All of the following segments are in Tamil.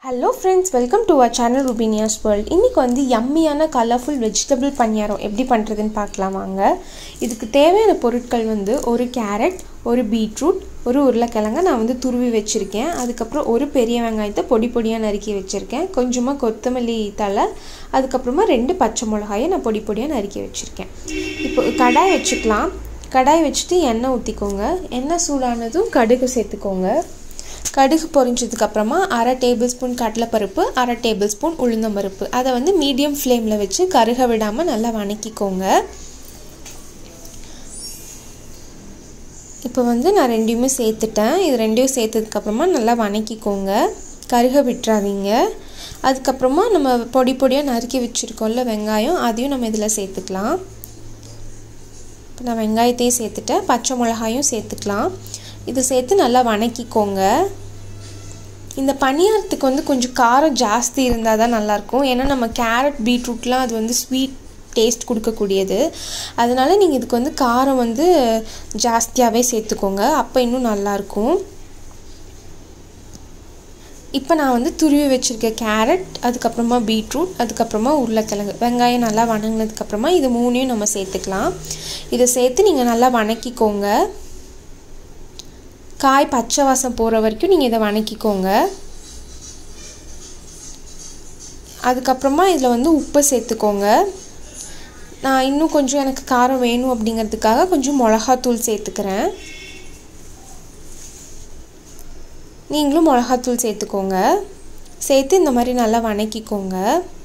hello friends welcome to our channel Rubeenia's world இன்றைக்கி வந்து யம்மியான கலர்ஃபுல் வெஜிடபிள் பணியாரம் எப்படி பண்ணுறதுன்னு பார்க்கலாம் வாங்க இதுக்கு தேவையான பொருட்கள் வந்து ஒரு கேரட் ஒரு பீட்ரூட் ஒரு உருளைக்கிழங்க நான் வந்து துருவி வச்சுருக்கேன் அதுக்கப்புறம் ஒரு பெரிய வெங்காயத்தை பொடி பொடியாக நறுக்கி வச்சுருக்கேன் கொஞ்சமாக கொத்தமல்லி தலை அதுக்கப்புறமா ரெண்டு பச்சை மிளகாயை நான் பொடி பொடியாக நறுக்கி வச்சுருக்கேன் இப்போ கடாய் வச்சுக்கலாம் கடாய் வச்சுட்டு எண்ணெய் ஊற்றிக்கோங்க எண்ணெய் சூடானதும் கடுகு சேர்த்துக்கோங்க கடுகு பொரிஞ்சதுக்கப்புறமா அரை டேபிள் ஸ்பூன் கடலைப்பருப்பு அரை டேபிள் ஸ்பூன் உளுந்தம்பருப்பு அதை வந்து மீடியம் ஃப்ளேமில் வச்சு கருக விடாமல் நல்லா வணக்கிக்கோங்க இப்போ வந்து நான் ரெண்டையுமே சேர்த்துட்டேன் இது ரெண்டையும் சேர்த்ததுக்கப்புறமா நல்லா வணக்கிக்கோங்க கருக விட்டுறாதீங்க அதுக்கப்புறமா நம்ம பொடி பொடியாக நறுக்கி வச்சுருக்கோம்ல வெங்காயம் அதையும் நம்ம இதில் சேர்த்துக்கலாம் இப்போ நான் வெங்காயத்தையும் சேர்த்துட்டேன் பச்சை மிளகாயும் சேர்த்துக்கலாம் இது சேர்த்து நல்லா வணக்கிக்கோங்க இந்த பணியாரத்துக்கு வந்து கொஞ்சம் காரம் ஜாஸ்தி இருந்தால் தான் நல்லாயிருக்கும் ஏன்னா நம்ம கேரட் பீட்ரூட்லாம் அது வந்து ஸ்வீட் டேஸ்ட் கொடுக்கக்கூடியது அதனால் நீங்கள் இதுக்கு வந்து காரம் வந்து ஜாஸ்தியாகவே சேர்த்துக்கோங்க அப்போ இன்னும் நல்லாயிருக்கும் இப்போ நான் வந்து துருவி வச்சுருக்க கேரட் அதுக்கப்புறமா பீட்ரூட் அதுக்கப்புறமா உருளைக்கிழங்கு வெங்காயம் நல்லா வணங்கினதுக்கப்புறமா இது மூணையும் நம்ம சேர்த்துக்கலாம் இதை சேர்த்து நீங்கள் நல்லா வணக்கிக்கோங்க காய் பச்சை வாசம் போகிற வரைக்கும் நீங்கள் இதை வணக்கிக்கோங்க அதுக்கப்புறமா இதில் வந்து உப்பு சேர்த்துக்கோங்க நான் இன்னும் கொஞ்சம் எனக்கு காரம் வேணும் அப்படிங்கிறதுக்காக கொஞ்சம் மிளகாத்தூள் சேர்த்துக்கிறேன் நீங்களும் மிளகாத்தூள் சேர்த்துக்கோங்க சேர்த்து இந்த மாதிரி நல்லா வணக்கிக்கோங்க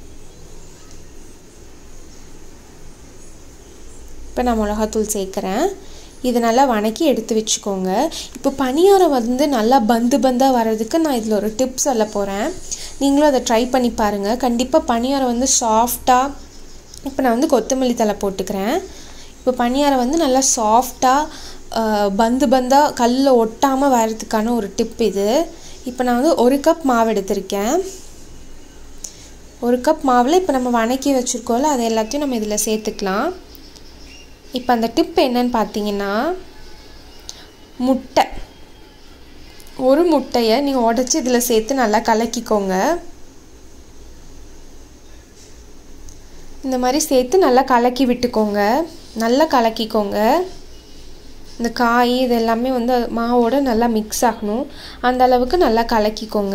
இப்போ நான் மிளகாத்தூள் சேர்க்குறேன் இதை நல்லா வணக்கி எடுத்து வச்சுக்கோங்க இப்போ பணியாரம் வந்து நல்லா பந்து பந்தாக வர்றதுக்கு நான் இதில் ஒரு டிப்ஸ் சொல்ல போகிறேன் நீங்களும் அதை ட்ரை பண்ணி பாருங்கள் கண்டிப்பாக பணியாரம் வந்து சாஃப்டாக இப்போ நான் வந்து கொத்தமல்லி தலை போட்டுக்கிறேன் இப்போ பணியாரம் வந்து நல்லா சாஃப்டாக பந்து பந்தாக கல்லில் ஒட்டாமல் வர்றதுக்கான ஒரு டிப் இது இப்போ நான் வந்து ஒரு கப் மாவு எடுத்திருக்கேன் ஒரு கப் மாவில் இப்போ நம்ம வணக்கி வச்சுருக்கோம்ல அதை எல்லாத்தையும் நம்ம இதில் சேர்த்துக்கலாம் இப்போ அந்த டிப் என்னன்னு பார்த்தீங்கன்னா முட்டை ஒரு முட்டையை நீங்கள் உடச்சி இதில் சேர்த்து நல்லா கலக்கிக்கோங்க இந்த மாதிரி சேர்த்து நல்லா கலக்கி விட்டுக்கோங்க நல்லா கலக்கிக்கோங்க இந்த காய் இது எல்லாமே வந்து மாவோட நல்லா மிக்ஸ் ஆகணும் அந்த அளவுக்கு நல்லா கலக்கிக்கோங்க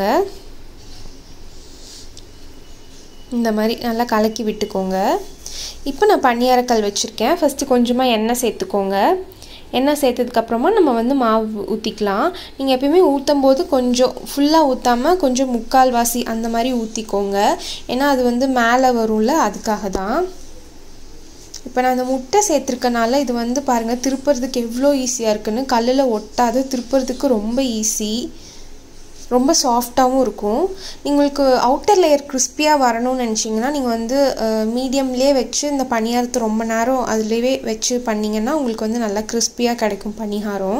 இந்த மாதிரி நல்லா கலக்கி விட்டுக்கோங்க இப்போ நான் பனியாரக்கல் வச்சுருக்கேன் ஃபஸ்ட்டு கொஞ்சமாக எண்ணெய் சேர்த்துக்கோங்க எண்ணெய் சேர்த்ததுக்கப்புறமா நம்ம வந்து மாவு ஊற்றிக்கலாம் நீங்கள் எப்பயுமே ஊற்றும் போது கொஞ்சம் ஃபுல்லாக ஊற்றாமல் கொஞ்சம் முக்கால்வாசி அந்த மாதிரி ஊற்றிக்கோங்க ஏன்னா அது வந்து மேலே வரும்ல அதுக்காக தான் இப்போ நான் அந்த முட்டை சேர்த்துருக்கனால இது வந்து பாருங்கள் திருப்புறதுக்கு எவ்வளோ ஈஸியாக இருக்குன்னு கல்லில் ஒட்டாது திருப்புறதுக்கு ரொம்ப ஈஸி ரொம்ப சாஃப்டாகவும் இருக்கும் உங்களுக்கு அவுட்டர் லேயர் கிறிஸ்பியாக வரணும்னு நினச்சிங்கன்னா நீங்கள் வந்து மீடியம்லேயே வச்சு இந்த பணியாரத்தை ரொம்ப நேரம் அதுலேயே வச்சு பண்ணிங்கன்னா உங்களுக்கு வந்து நல்லா கிறிஸ்பியாக கிடைக்கும் பணியாரம்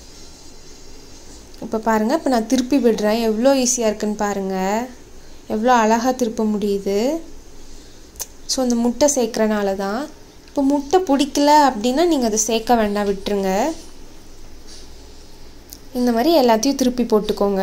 இப்போ பாருங்கள் இப்போ நான் திருப்பி விடுறேன் எவ்வளோ ஈஸியாக இருக்குன்னு பாருங்கள் எவ்வளோ அழகாக திருப்ப முடியுது ஸோ அந்த முட்டை சேர்க்குறனால தான் இப்போ முட்டை பிடிக்கல அப்படின்னா நீங்கள் அதை சேர்க்க வேண்டாம் விட்டுருங்க இந்த மாதிரி எல்லாத்தையும் திருப்பி போட்டுக்கோங்க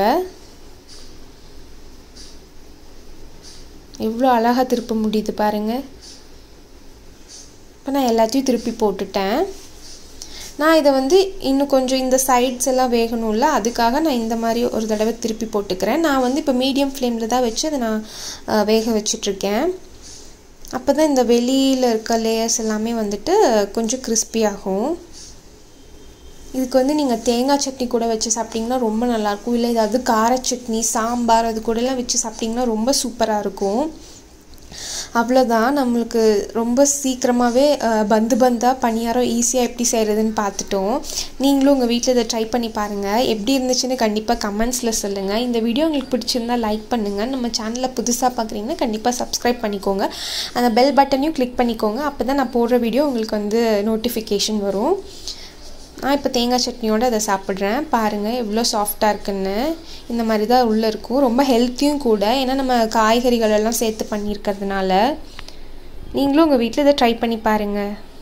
எவ்வளோ அழகாக திருப்ப முடியுது பாருங்கள் இப்போ நான் எல்லாத்தையும் திருப்பி போட்டுட்டேன் நான் இதை வந்து இன்னும் கொஞ்சம் இந்த சைட்ஸ் எல்லாம் வேகணும்ல அதுக்காக நான் இந்த மாதிரி ஒரு தடவை திருப்பி போட்டுக்கிறேன் நான் வந்து இப்போ மீடியம் ஃப்ளேமில் தான் வச்சு அதை நான் வேக வச்சிட்ருக்கேன் அப்போ தான் இந்த வெளியில் இருக்க லேயர்ஸ் எல்லாமே வந்துட்டு கொஞ்சம் கிறிஸ்பியாகும் இதுக்கு வந்து நீங்கள் தேங்காய் சட்னி கூட வச்சு சாப்பிட்டிங்கன்னா ரொம்ப நல்லாயிருக்கும் இல்லை ஏதாவது கார சட்னி சாம்பார் அது கூடலாம் வச்சு சாப்பிட்டிங்கன்னா ரொம்ப சூப்பராக இருக்கும் அவ்வளோதான் நம்மளுக்கு ரொம்ப சீக்கிரமாகவே பந்து பந்தாக பணியாரம் ஈஸியாக எப்படி செய்கிறதுன்னு பார்த்துட்டோம் நீங்களும் உங்கள் வீட்டில் இதை ட்ரை பண்ணி பாருங்கள் எப்படி இருந்துச்சுன்னு கண்டிப்பாக கமெண்ட்ஸில் சொல்லுங்கள் இந்த வீடியோ உங்களுக்கு பிடிச்சிருந்தா லைக் பண்ணுங்கள் நம்ம சேனலில் புதுசாக பார்க்குறீங்கன்னா கண்டிப்பாக சப்ஸ்கிரைப் பண்ணிக்கோங்க அந்த பெல் பட்டனையும் கிளிக் பண்ணிக்கோங்க அப்போ தான் நான் போடுற வீடியோ உங்களுக்கு வந்து நோட்டிஃபிகேஷன் வரும் நான் இப்போ தேங்காய் சட்னியோடு அதை சாப்பிட்றேன் பாருங்கள் எவ்வளோ சாஃப்டாக இருக்குன்னு இந்த மாதிரி தான் உள்ளே இருக்கும் ரொம்ப ஹெல்த்தியும் கூட ஏன்னா நம்ம காய்கறிகள் எல்லாம் சேர்த்து பண்ணியிருக்கிறதுனால நீங்களும் உங்கள் வீட்டில் இதை ட்ரை பண்ணி பாருங்கள்